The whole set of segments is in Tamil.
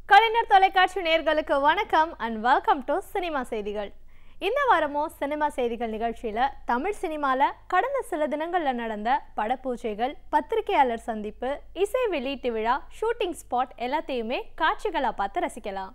கலைஞர் தொலைக்காட்சி நேயர்களுக்கு வணக்கம் அண்ட் வெல்கம் டு சினிமா செய்திகள் இந்த வாரமும் சினிமா செய்திகள் நிகழ்ச்சியில தமிழ் சினிமால கடந்த சில தினங்கள்ல நடந்த படப்பூஜைகள் பத்திரிகையாளர் சந்திப்பு இசை வெளியீட்டு விழா ஷூட்டிங் ஸ்பாட் எல்லாத்தையுமே காட்சிகளா பார்த்து ரசிக்கலாம்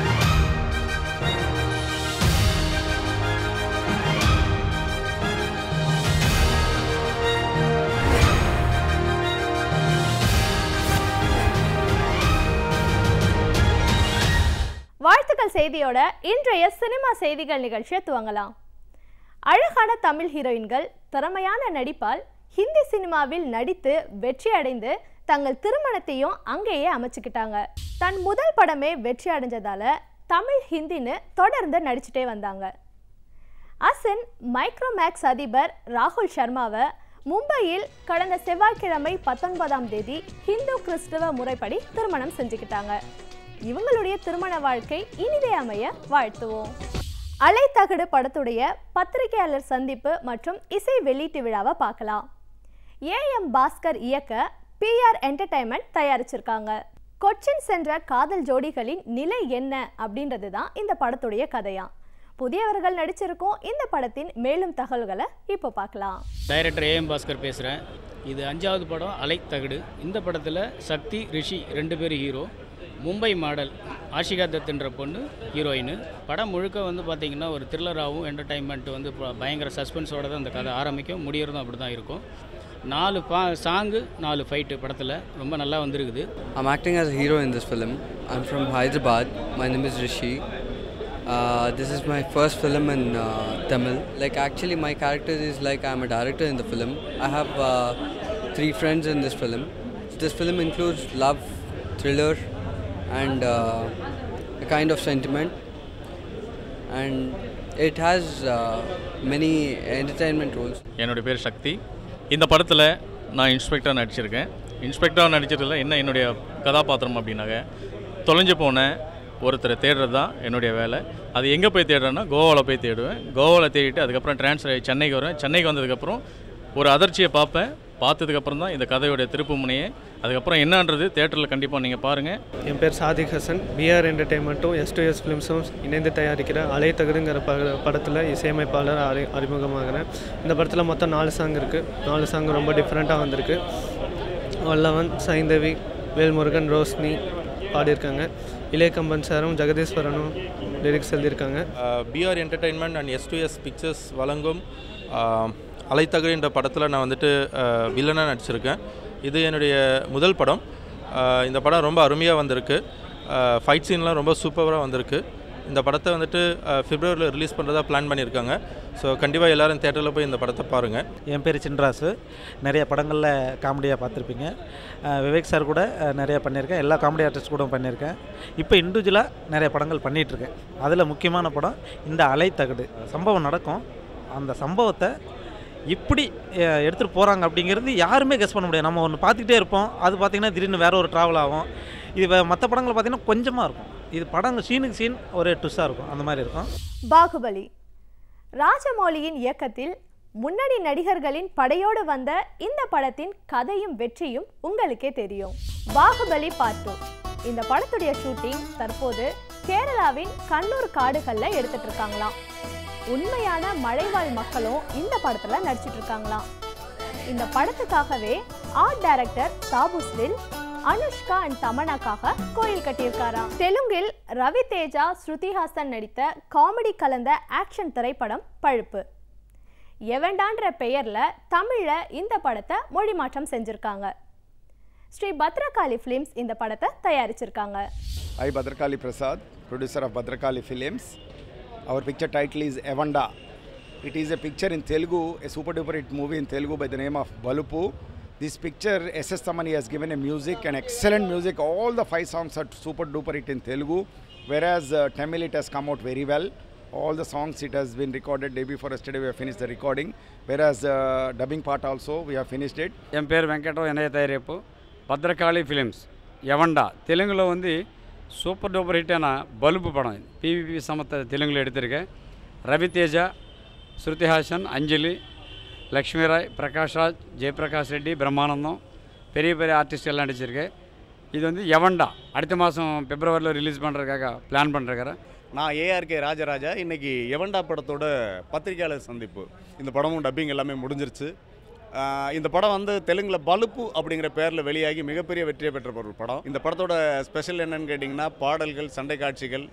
வாழ்த்துக்கள் செய்தியோட இன்றைய சினிமா செய்திகள் நிகழ்ச்சியை துவங்கலாம் அழகான தமிழ் ஹீரோயின்கள் திறமையான நடிப்பால் ஹிந்தி சினிமாவில் நடித்து வெற்றி அடைந்து தங்கள் திருமணத்தையும் அங்கேயே அமைச்சுக்கிட்டாங்க தன் முதல் படமே வெற்றி அடைஞ்சதால தமிழ் ஹிந்தின்னு தொடர்ந்து நடிச்சுட்டே வந்தாங்க அசின் மைக்ரோமேக்ஸ் அதிபர் ராகுல் சர்மாவை மும்பையில் கடந்த செவ்வாய்க்கிழமை பத்தொன்பதாம் தேதி ஹிந்து கிறிஸ்தவ முறைப்படி திருமணம் செஞ்சுக்கிட்டாங்க இவங்களுடைய திருமண வாழ்க்கை இனிதே அமைய வாழ்த்துவோம் அலைத்தகடு படத்துடைய பத்திரிகையாளர் சந்திப்பு மற்றும் இசை வெளியீட்டு விழாவை பார்க்கலாம் ஏஎம் பாஸ்கர் இயக்க பிஆர் என்டர்டைன்மெண்ட் தயாரிச்சிருக்காங்க கொச்சின் சென்ற காதல் ஜோடிகளின் நிலை என்ன அப்படின்றது தான் இந்த படத்துடைய கதையா புதியவர்கள் நடிச்சிருக்கும் இந்த படத்தின் மேலும் தகவல்களை இப்போ பார்க்கலாம் டைரக்டர் ஏஎம் பாஸ்கர் பேசுகிறேன் இது அஞ்சாவது படம் அலை தகடு இந்த படத்தில் சக்தி ரிஷி ரெண்டு பேரும் ஹீரோ மும்பை மாடல் ஆஷிகா தத்ன்ற பொண்ணு ஹீரோயின் படம் முழுக்க வந்து பார்த்திங்கன்னா ஒரு த்ரில்லராகவும் என்டர்டைன்மெண்ட் வந்து ப- பயங்கர சஸ்பென்ஸோட தான் அந்த கதை ஆரம்பிக்கும் முடியறதும் அப்படி தான் இருக்கும் நாலு பா சாங்கு நாலு ஃபைட்டு படத்தில் ரொம்ப நல்லா வந்திருக்குது I'm acting as a hero in this film. I'm from Hyderabad. My name is Rishi. Uh, this is my first film in uh, Tamil. Like, actually, my character is like I'm a director in the film. I have uh, three friends in this film. This film includes love, thriller, and uh, a kind of sentiment. And it has uh, many entertainment roles. என்னுடைய பேர் சக்தி இந்த படத்தில் நான் இன்ஸ்பெக்டராக நடிச்சிருக்கேன் இன்ஸ்பெக்டராக நடிச்சதில் என்ன என்னுடைய கதாபாத்திரம் அப்படின்னாக்க தொலைஞ்சு போன ஒருத்தரை தேடுறது தான் என்னுடைய வேலை அது எங்கே போய் தேடுறேன்னா கோவாவில் போய் தேடுவேன் கோவாவில் தேடிட்டு அதுக்கப்புறம் ட்ரான்ஸ்ஃபர் ஆகி சென்னைக்கு வருவேன் சென்னைக்கு வந்ததுக்கப்புறம் ஒரு அதிர்ச்சியை பார்ப்பேன் பார்த்ததுக்கப்புறம் தான் இந்த கதையுடைய திருப்பு முனையே அதுக்கப்புறம் என்னன்றது தேட்டரில் கண்டிப்பாக நீங்கள் பாருங்கள் என் பேர் சாதிக் ஹசன் பிஆர் என்டர்டெயின்மெண்ட்டும் எஸ் டு எஸ் ஃபிலிம்ஸும் இணைந்து தயாரிக்கிற அலைத்தகடுங்கிற ப படத்தில் இசையமைப்பாளர் அறி அறிமுகமாகிறேன் இந்த படத்தில் மொத்தம் நாலு சாங் இருக்குது நாலு சாங் ரொம்ப டிஃப்ரெண்ட்டாக வந்திருக்கு வல்லவன் சைந்தவி வேல்முருகன் ரோஸ்னி பாடியிருக்காங்க இளையகம்பன் சாரும் ஜெகதீஸ்வரனும் லிரிக்ஸ் எழுதியிருக்காங்க PR entertainment and S to S pictures வழங்கும் ஆஹ், அலைத்தகடு என்ற படத்தில் நான் வந்துட்டு வில்லனாக நடிச்சிருக்கேன் இது என்னுடைய முதல் படம் ஆஹ், இந்த படம் ரொம்ப அருமையாக வந்திருக்கு ஃபைட் சீன்லாம் ரொம்ப சூப்பராக வந்திருக்கு இந்த படத்தை வந்துட்டு பிப்ரவரியில் ரிலீஸ் பண்ணுறதா பிளான் பண்ணியிருக்காங்க ஸோ கண்டிப்பாக எல்லாரும் தேட்டரில் போய் இந்த படத்தை பாருங்கள் என் பேர் சின்ராசு நிறைய படங்களில் காமெடியாக பார்த்துருப்பீங்க அஹ் விவேக் சார் கூட அஹ், நிறைய பண்ணியிருக்கேன் எல்லா காமெடி ஆர்டிஸ்ட் கூட பண்ணியிருக்கேன் இப்போ இண்டிவிஜுவலாக நிறைய படங்கள் பண்ணிகிட்ருக்கேன் அதில் முக்கியமான படம் இந்த அலைத்தகடு சம்பவம் நடக்கும் அந்த சம்பவத்தை இப்படி எடுத்துகிட்டு போகிறாங்க அப்படிங்கிறது யாருமே கெஸ் பண்ண முடியாது நம்ம ஒன்று பார்த்துக்கிட்டே இருப்போம் அது பார்த்திங்கன்னா திடீர்னு வேற ஒரு ட்ராவல் ஆகும் இது மற்ற படங்கள் பார்த்திங்கன்னா கொஞ்சமாக இருக்கும் இது படம் சீனுக்கு சீன் ஒரு ட்விஸ்ட்டாக இருக்கும் அந்த மாதிரி இருக்கும் பாகுபலி ராஜமௌலியின் இயக்கத்தில் முன்னணி நடிகர்களின் படையோடு வந்த இந்த படத்தின் கதையும் வெற்றியும் உங்களுக்கே தெரியும் பாகுபலி பார்ட் டூ இந்த படத்துடைய ஷூட்டிங் தற்போது கேரளாவின் கண்ணூர் காடுகள்ல எடுத்துட்டு இருக்காங்களாம் உண்மையான மலைவாழ் மக்களும் இந்த படத்துல நடிச்சிட்டு இருக்காங்களாம் இந்த படத்துக்காகவே ஆர்ட் டைரக்டர் சாபுஸ்லில் அனுஷ்கா அண்ட் தமனாக்காக கோயில் கட்டியிருக்காராம் தெலுங்கில் ரவி தேஜா ஸ்ருதிஹாசன் நடித்த காமெடி கலந்த ஆக்ஷன் திரைப்படம் பழுப்பு எவண்டான்ற பெயர்ல தமிழ்ல இந்த படத்தை மொழி மாற்றம் செஞ்சிருக்காங்க ஸ்ரீ பத்ரகாளி ஃபிலிம்ஸ் இந்த படத்தை தயாரிச்சிருக்காங்க I, Bhadrakali Prasad, producer of Bhadrakali Films. Our picture title is Evanda. It is a picture in Telugu, a super duper hit movie in Telugu by the name of Balupu. This picture, S.S. Tamani has given a music, an excellent music. All the five songs are super duper hit in Telugu, whereas uh, Tamil it has come out very well. All the songs it has been recorded day before yesterday. We have finished the recording, whereas uh, dubbing part also we have finished it. என் பேர் வெங்கடம் இணைய தயாரிப்பு பத்ரகாளி ஃபிலிம்ஸ் எவன்டா தெலுங்கில் வந்து சூப்பர் டூப்பர் ஹிட்டான பல்பு படம் இது பிவிபி சமத்தை தெலுங்கில் எடுத்திருக்கேன் ரவிதேஜா ஸ்ருதிஹாசன் அஞ்சலி லக்ஷ்மிராய் பிரகாஷ் ராஜ் ஜெயபிரகாஷ் ரெட்டி பிரம்மானந்தம் பெரிய பெரிய ஆர்டிஸ்ட் எல்லாம் நடிச்சிருக்கேன் இது வந்து எவன்டா அடுத்த மாதம் பிப்ரவரியில் ரிலீஸ் பண்ணுறதுக்காக பிளான் பண்ணுறக்கார நான் ஏஆர்கே ராஜராஜா இன்னைக்கு எவன்டா படத்தோட பத்திரிகையாளர் சந்திப்பு இந்த படமும் டப்பிங் எல்லாமே முடிஞ்சிருச்சு ஆஹ் இந்த படம் வந்து தெலுங்கில் பலுப்பு அப்படிங்கிற பேரில் வெளியாகி மிகப்பெரிய வெற்றியை பெற்ற ஒரு படம் இந்த படத்தோட ஸ்பெஷல் என்னன்னு கேட்டிங்கன்னா பாடல்கள் சண்டை காட்சிகள்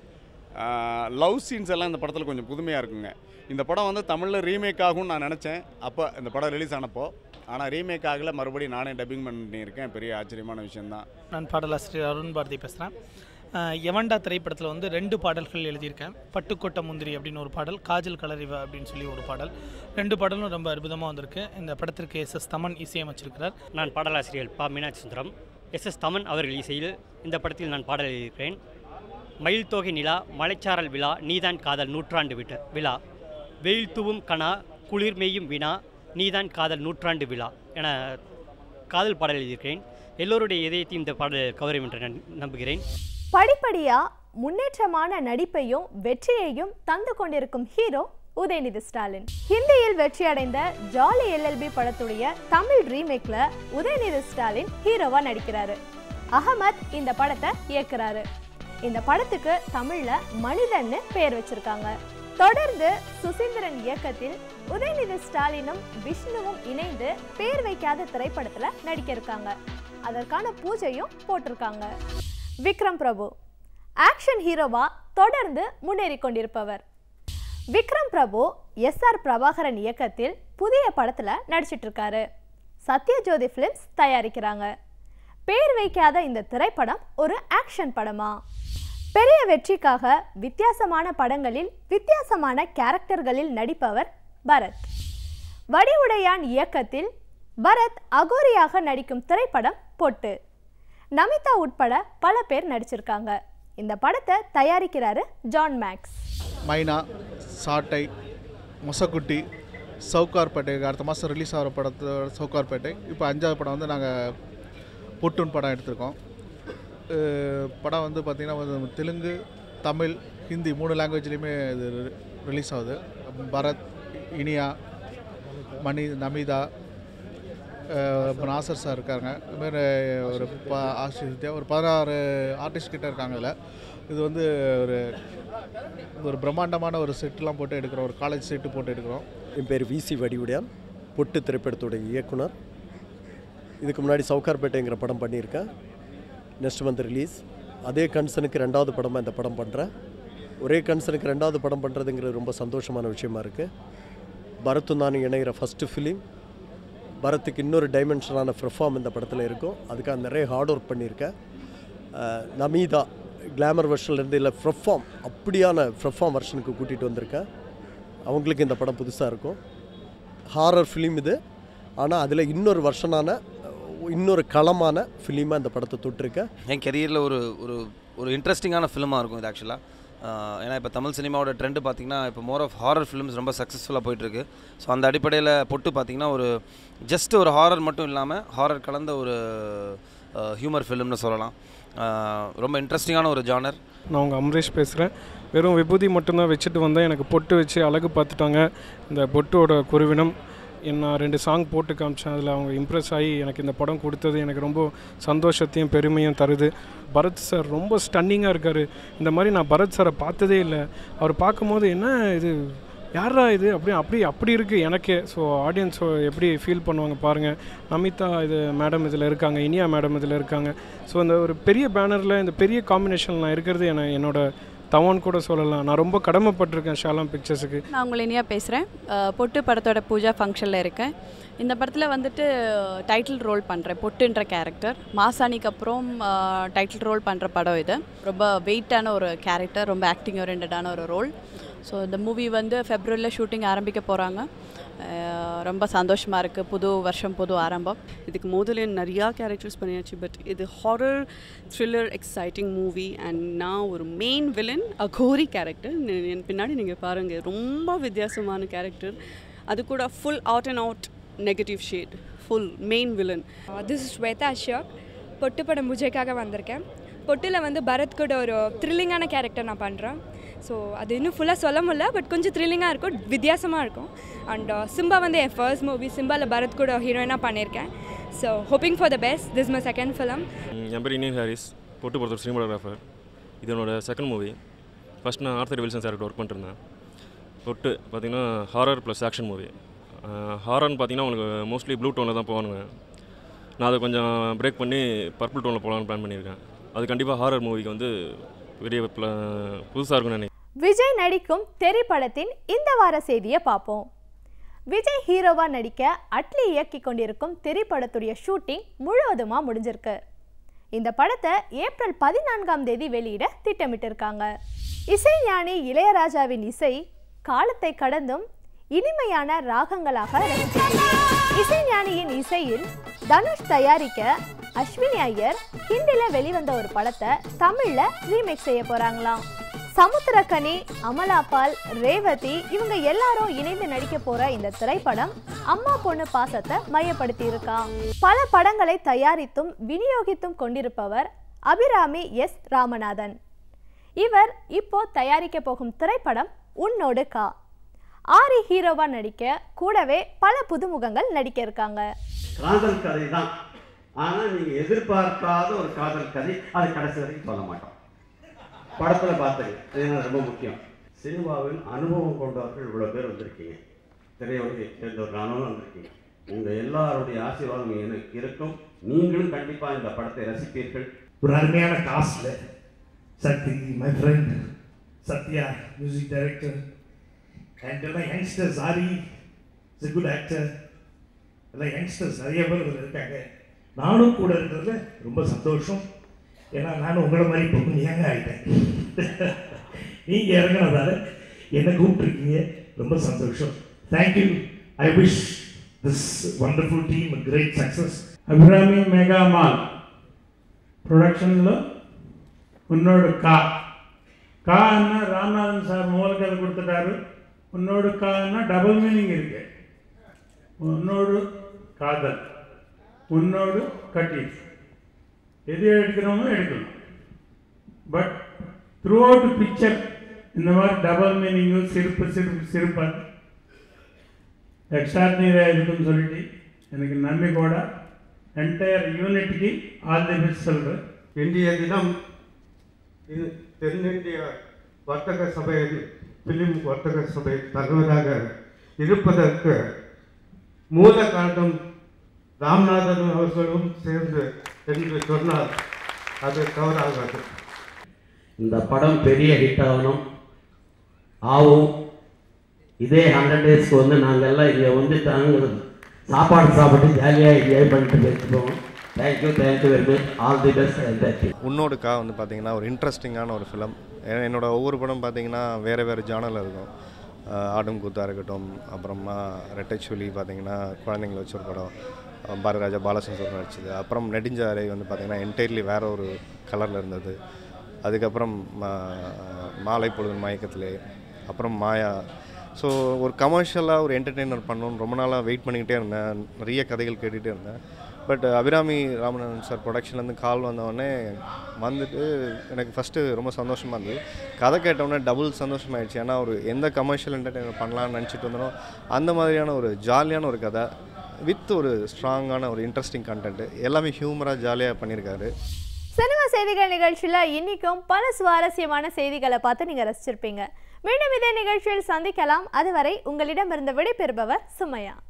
லவ் சீன்ஸ் எல்லாம் இந்த படத்தில் கொஞ்சம் புதுமையாக இருக்குங்க இந்த படம் வந்து தமிழில் ரீமேக் ஆகும்னு நான் நினச்சேன் அப்போ இந்த படம் ரிலீஸ் ஆனப்போ ஆனால் ரீமேக் ஆகல மறுபடியும் நானே டப்பிங் பண்ணியிருக்கேன் பெரிய ஆச்சரியமான விஷயம்தான் நான் பாடலாசிரியர் அருண் பாரதி பேசுகிறேன் எவன்டா திரைப்படத்தில் வந்து ரெண்டு பாடல்கள் எழுதியிருக்கேன் பட்டுக்கோட்டை முந்திரி அப்படின்னு ஒரு பாடல் காஜல் கலரிவா அப்படின்னு சொல்லி ஒரு பாடல் ரெண்டு பாடலும் ரொம்ப அற்புதமாக வந்திருக்கு இந்த படத்திற்கு எஸ் எஸ் தமன் இசையமைச்சிருக்கிறார் நான் பாடலாசிரியர் பா மீனாட்சி சுந்தரம் எஸ் எஸ் தமன் அவர்கள் இசையில் இந்த படத்தில் நான் பாடல் எழுதியிருக்கிறேன் மயில் தொகை நிலா மலைச்சாரல் விழா நீதான் காதல் நூற்றாண்டு விட்ட விழா வெயில் தூவும் கணா குளிர் மேயும் வினா நீதான் காதல் நூற்றாண்டு விழா என காதல் பாடல் எழுதியிருக்கிறேன் எல்லோருடைய இதயத்தையும் இந்த பாடல் கவரும் என்று நான் நம்புகிறேன் படிப்படியா முன்னேற்றமான நடிப்பையும் வெற்றியையும் தந்து கொண்டிருக்கும் ஹீரோ உதயநிதி ஸ்டாலின் ஹிந்தியில் வெற்றியடைந்த ஜாலி எல்எல்பி படத்துடைய தமிழ் ரீமேக்ல உதயநிதி ஸ்டாலின் ஹீரோவா நடிக்கிறாரு அகமத் இந்த படத்தை இயக்குறாரு இந்த படத்துக்கு தமிழ்ல மனிதன்னு பேர் வச்சிருக்காங்க தொடர்ந்து சுசீந்திரன் இயக்கத்தில் உதயநிதி ஸ்டாலினும் விஷ்ணுவும் இணைந்து பேர் வைக்காத திரைப்படத்துல நடிக்க இருக்காங்க அதற்கான பூஜையும் போட்டிருக்காங்க விக்ரம் பிரபு ஆக்ஷன் ஹீரோவா தொடர்ந்து முன்னேறி கொண்டிருப்பவர் விக்ரம் பிரபு எஸ் ஆர் பிரபாகரன் இயக்கத்தில் புதிய படத்துல நடிச்சிட்டு இருக்காரு சத்யஜோதி ஃபிலிம்ஸ் தயாரிக்கிறாங்க பேர் வைக்காத இந்த திரைப்படம் ஒரு ஆக்ஷன் படமா பெரிய வெற்றிக்காக வித்தியாசமான படங்களில் வித்தியாசமான கேரக்டர்களில் நடிப்பவர் பரத் வடிவுடையான் இயக்கத்தில் பரத் அகோரியாக நடிக்கும் திரைப்படம் பொட்டு நமிதா உட்பட பல பேர் நடிச்சிருக்காங்க இந்த படத்தை தயாரிக்கிறாரு ஜான் மேக்ஸ் மைனா சாட்டை மொசக்குட்டி சவுகார்பேட்டைக்கு அடுத்த மாதம் ரிலீஸ் ஆகிற படத்து சவுகார்பேட்டை இப்போ அஞ்சாவது படம் வந்து நாங்கள் பொட்டுன் படம் எடுத்திருக்கோம் அஹ் படம் வந்து பார்த்திங்கன்னா வந்து தெலுங்கு தமிழ் ஹிந்தி மூணு லாங்குவேஜ்லேயுமே இது ரிலீஸ் ஆகுது பரத் இனியா மணி நமிதா அஹ் இப்போ நாசர் சார் இருக்காங்க இதுமாரி ஒரு ப ஆசிரியர் ஒரு பதினாறு ஆர்டிஸ்ட் கிட்ட இருக்காங்க இதில் இது வந்து ஒரு ஒரு பிரம்மாண்டமான ஒரு செட்டுலாம் போட்டு எடுக்கிறோம் ஒரு காலேஜ் செட்டு போட்டு எடுக்கிறோம் என் பேர் விசி வடிவுடையான் பொட்டு திரைப்படத்தோட இயக்குனர் இதுக்கு முன்னாடி சவுகார்பேட்டைங்கிற படம் பண்ணியிருக்கேன் நெக்ஸ்ட் மந்த் ரிலீஸ் அதே கன்சனுக்கு ரெண்டாவது படமாக இந்த படம் பண்ணுறேன் ஒரே கன்சனுக்கு ரெண்டாவது படம் பண்ணுறதுங்கிறது ரொம்ப சந்தோஷமான விஷயமா இருக்குது பரத்தும் நானும் இணைகிற ஃபஸ்ட்டு ஃபிலிம் பரத்துக்கு இன்னொரு டைமென்ஷனான பெர்ஃபார்ம் இந்த படத்தில் இருக்கும் அதுக்காக நிறைய ஹார்ட் ஒர்க் பண்ணியிருக்கேன் அஹ் நமீதா கிளாமர் வெர்ஷன்லேருந்து இல்லை பெர்ஃபார்ம் அப்படியான பெர்ஃபார்ம் வெர்ஷனுக்கு கூட்டிகிட்டு வந்திருக்கேன் அவங்களுக்கு இந்த படம் புதுசாக இருக்கும் ஹாரர் ஃபிலிம் இது ஆனால் அதில் இன்னொரு வருஷனான இன்னொரு களமான ஃபிலிமாக இந்த படத்தை தொட்டிருக்கேன் என் கெரியரில் ஒரு ஒரு ஒரு இன்ட்ரெஸ்டிங்கான ஃபிலிமாக இருக்கும் இது ஆக்சுவலாக ஏன்னா இப்போ தமிழ் சினிமாவோட ட்ரெண்டு பார்த்திங்கன்னா இப்போ மோர் ஆஃப் ஹாரர் ஃபிலிம்ஸ் ரொம்ப சக்ஸஸ்ஃபுல்லாக போயிட்டுருக்கு ஸோ அந்த அடிப்படையில் பொட்டு பார்த்திங்கன்னா ஒரு ஜஸ்ட் ஒரு ஹாரர் மட்டும் இல்லாமல் ஹாரர் கலந்த ஒரு ஹியூமர் ஃபிலிம்னு சொல்லலாம் அஹ், ரொம்ப இன்ட்ரெஸ்டிங்கான ஒரு ஜானர் நான் உங்கள் அமரேஷ் பேசுகிறேன் வெறும் விபூதி மட்டும்தான் வச்சுட்டு வந்தேன் எனக்கு பொட்டு வச்சு அழகு பார்த்துட்டாங்க இந்த பொட்டோட குருவினம் என் நான் ரெண்டு சாங் போட்டு காமிச்சேன் அதில் அவங்க இம்ப்ரெஸ் ஆகி எனக்கு இந்த படம் கொடுத்தது எனக்கு ரொம்ப சந்தோஷத்தையும் பெருமையும் தருது பரத் சார் ரொம்ப ஸ்டன்னிங்காக இருக்கார் இந்த மாதிரி நான் பரத் சாரை பார்த்ததே இல்லை அவர் பார்க்கும்போது என்ன இது யாரா இது அப்படி அப்படி அப்படி இருக்குது எனக்கே ஸோ ஆடியன்ஸ் எப்படி ஃபீல் பண்ணுவாங்க பாருங்கள் நமிதா இது மேடம் இதில் இருக்காங்க இனியா மேடம் இதில் இருக்காங்க ஸோ இந்த ஒரு பெரிய பேனரில் இந்த பெரிய காம்பினேஷன் நான் இருக்கிறது என என்னோட தவான் கூட சொல்லலாம் நான் ரொம்ப கடமைப்பட்டிருக்கேன் ஷாலாம் பிக்சர்ஸுக்கு நான் உங்களை இனியா பேசுகிறேன் பொட்டு படத்தோட பூஜா ஃபங்க்ஷனில் இருக்கேன் இந்த படத்தில் வந்துட்டு டைட்டில் ரோல் பண்ணுறேன் பொட்டுன்ற கேரக்டர் மாசாணிக்கு அப்புறம் டைட்டில் ரோல் பண்ணுற படம் இது ரொம்ப வெயிட்டான ஒரு கேரக்டர் ரொம்ப ஆக்டிங் ஓரியன்டான ஒரு ரோல் ஸோ இந்த மூவி வந்து ஃபெப்ரவரியில் ஷூட்டிங் ஆரம்பிக்க போகிறாங்க ரொம்ப சந்தோஷமாக இருக்குது புது வருஷம் புது ஆரம்பம் இதுக்கு முதல்ல நிறையா கேரக்டர்ஸ் பண்ணியாச்சு பட் இது horror thriller exciting movie and நான் ஒரு மெயின் வில்லன் அகோரி கேரக்டர் என் பின்னாடி நீங்கள் பாருங்கள் ரொம்ப வித்தியாசமான கேரக்டர் அது கூட full out and out negative shade full main villain this is Shweta Ashok Pottu படம் பூஜைக்காக வந்திருக்கேன் பொட்டில் வந்து பரத் கூட ஒரு த்ரில்லிங்கான கேரக்டர் நான் பண்ணுறேன் ஸோ அது இன்னும் ஃபுல்லாக சொல்ல முடியல பட் கொஞ்சம் த்ரில்லிங்காக இருக்கும் வித்தியாசமாக இருக்கும் அண்ட் சிம்பா வந்து என் ஃபர்ஸ்ட் மூவி சிம்பாவில் பரத் கூட ஹீரோயினாக பண்ணியிருக்கேன் so hoping for the best this my second film hmm, என் பேர் இனியன் ஹாரிஸ் பொட்டு பொறுத்தவர் சினிமாட்டோகிராஃபர் இது என்னோட செகண்ட் மூவி ஃபஸ்ட் நான் ஆர்த்தர் வில்சன் சார்கிட்ட ஒர்க் பண்ணிருந்தேன் பொட்டு பார்த்தீங்கன்னா ஹாரர் ப்ளஸ் ஆக்ஷன் மூவி ஹாரர்னு பார்த்தீங்கன்னா உங்களுக்கு மோஸ்ட்லி ப்ளூ டோனில் தான் போவானுங்க நான் அதை கொஞ்சம் பிரேக் பண்ணி பர்பிள் டோனில் போகலான்னு பிளான் பண்ணியிருக்கேன் அது கண்டிப்பாக ஹாரர் மூவிக்கு வந்து பெரிய புதுசாக இருக்கும்னு நினைக்கிறேன் விஜய் நடிக்கும் தெரி படத்தின் இந்த வார செய்தியை பார்ப்போம் விஜய் ஹீரோவா நடிக்க அட்லி இயக்கி கொண்டிருக்கும் தெரி படத்துடைய ஷூட்டிங் முழுவதுமா முடிஞ்சிருக்கு இந்த படத்தை ஏப்ரல் பதினான்காம் தேதி வெளியிட திட்டமிட்டிருக்காங்க இசைஞானி இளையராஜாவின் இசை காலத்தை கடந்தும் இனிமையான ராகங்களாக ரசிக்கக்கூடிய இசைஞானியின் இசையில் தனுஷ் தயாரிக்க அஸ்வினி ஐயர் ஹிந்தில வெளிவந்த ஒரு படத்தை தமிழ்ல ரீமேக் செய்ய போறாங்களாம் சமுத்திரக்கனி அமலாபால் ரேவதி இவங்க எல்லாரும் இணைந்து நடிக்க போற இந்த திரைப்படம் அம்மா பொண்ணு பாசத்தை மையப்படுத்தி இருக்கான் பல படங்களை தயாரித்தும் விநியோகித்தும் கொண்டிருப்பவர் அபிராமி எஸ் ராமநாதன் இவர் இப்போ தயாரிக்க போகும் திரைப்படம் உன்னோடு கா ஆரி ஹீரோவா நடிக்க கூடவே பல புதுமுகங்கள் நடிக்க இருக்காங்க காதல் கதை தான் ஆனால் நீங்கள் எதிர்பார்க்காத ஒரு காதல் கதை அது கடைசி வரைக்கும் சொல்ல மாட்டோம் படத்தில் பார்த்தது இதுதான் ரொம்ப முக்கியம் சினிமாவில் அனுபவம் கொண்டவர்கள் இவ்வளோ பேர் வந்திருக்கீங்க திரையுலகை சேர்ந்தவர்கள் நானும் வந்திருக்கீங்க உங்கள் எல்லாருடைய ஆசீர்வாதம் எனக்கு இருக்கும் நீங்களும் கண்டிப்பாக இந்த படத்தை ரசிப்பீர்கள் ஒரு அருமையான காஸ்ட்ல Sakthi my friend Sathya music director and எல்லாம் youngsters Aari is good actor எல்லாம் யங்ஸ்டர்ஸ் நிறைய பேர் இதில் இருக்காங்க நானும் கூட இருக்கிறதுல ரொம்ப சந்தோஷம் ஏன்னா நானும் உங்களை மாதிரி இப்போ கொஞ்சம் யங் ஆகிட்டேன் நீங்கள் இறங்கினதால என்னை கூப்பிட்ருக்கீங்க ரொம்ப சந்தோஷம் thank you I wish this wonderful team great success Abirami mega mall ప్రొడక్షన్లో ఉన్నోడు కా కా అన్న రామనాథన్ సార్ మూలకథ கொடுத்துட்டாரு உன்னோடு கா அண்ணா டபுள் மீனிங் இருக்கு உன்னோடு காதல் உன்னோடு கட்டீஃப் எது எடுக்கிறோமோ எடுக்கணும் பட் த்ரூ அவுட் பிக்சர் இந்த மாதிரி டபுள் மீனிங்கு சிரிப்பு சிரிப்பு சிரிப்பாக ఎక్స్ట్రాడినరీగా இருக்குன்னு சொல்லிட்டு எனக்கு நன்றி கூட என்டையர் யூனிட்க்கு ஆல் தி பெஸ்ட் சொல்கிறேன் இன்றைய தினம் இது தென்னிந்திய வர்த்தக சபையில் பிலிம் வர்த்தக சபை தருவதாக இருப்பதற்கு மூல காரணம் ராம்நாதன் அவர்களும் சேர்ந்து என்று சொன்னால் அது தவறாகாது இந்த படம் பெரிய ஹிட் ஆகணும் ஆகும் இதே ஹண்ட்ரட் டேஸ்க்கு வந்து நாங்கள் எல்லாம் இங்கே வந்து தாங்க சாப்பாடு சாப்பிட்டு ஜாலியாக என்ஜாய் பண்ணிட்டு பேசிப்போம் thank you thank you very much all the best thank you உன்னோடுக்கா வந்து பார்த்தீங்கன்னா ஒரு இன்ட்ரெஸ்டிங்கான ஒரு ஃபிலம் என்னோட ஒவ்வொரு படம் பார்த்தீங்கன்னா வேறு வேறு ஜானலில் இருக்கும் அஹ் ஆடும் கூத்தா இருக்கட்டும் அப்புறமா ரெட்டைச்சுலி பார்த்தீங்கன்னா குழந்தைங்கள வச்ச ஒரு படம் அஹ் பாரதிராஜா பாலசந்தர் நடிச்சது அப்புறம் நெடுஞ்சாரை வந்து பார்த்தீங்கன்னா என்டையர்லி வேறு ஒரு கலரில் இருந்தது அதுக்கப்புறம் மா- மாலை பொழுது மயக்கத்திலே அப்புறம் மாயா ஸோ ஒரு கமர்ஷியலாக ஒரு என்டர்டெய்னர் பண்ணணும்னு ரொம்ப நாளாக வெயிட் பண்ணிக்கிட்டே இருந்தேன் நிறைய கதைகள் கேட்டுகிட்டே இருந்தேன் பட் அபிராமி ராமநாதன் சார் ப்ரொடக்ஷன்லேருந்து கால் வந்தோடனே வந்துட்டு எனக்கு ஃபஸ்ட்டு ரொம்ப சந்தோஷமாக இருந்தது கதை கேட்டோடனே டபுள் சந்தோஷமாயிடுச்சு ஏன்னா ஒரு எந்த கமர்ஷியல் என்டர்டெய்னர் பண்ணலாம்னு நினச்சிட்டு வந்தனோ அந்த மாதிரியான ஒரு ஜாலியான ஒரு கதை வித் ஒரு ஸ்ட்ராங்கான ஒரு இன்ட்ரெஸ்டிங் கண்டென்ட் எல்லாமே ஹியூமராக ஜாலியாக பண்ணியிருக்காரு சினிமா செய்திகள் நிகழ்ச்சியில் இன்னைக்கும் பல சுவாரஸ்யமான செய்திகளை பார்த்து நீங்கள் ரசிச்சிருப்பீங்க மீண்டும் இதே நிகழ்ச்சியில் சந்திக்கலாம் அதுவரை உங்களிடமிருந்து விடைபெறுபவர் சுமையா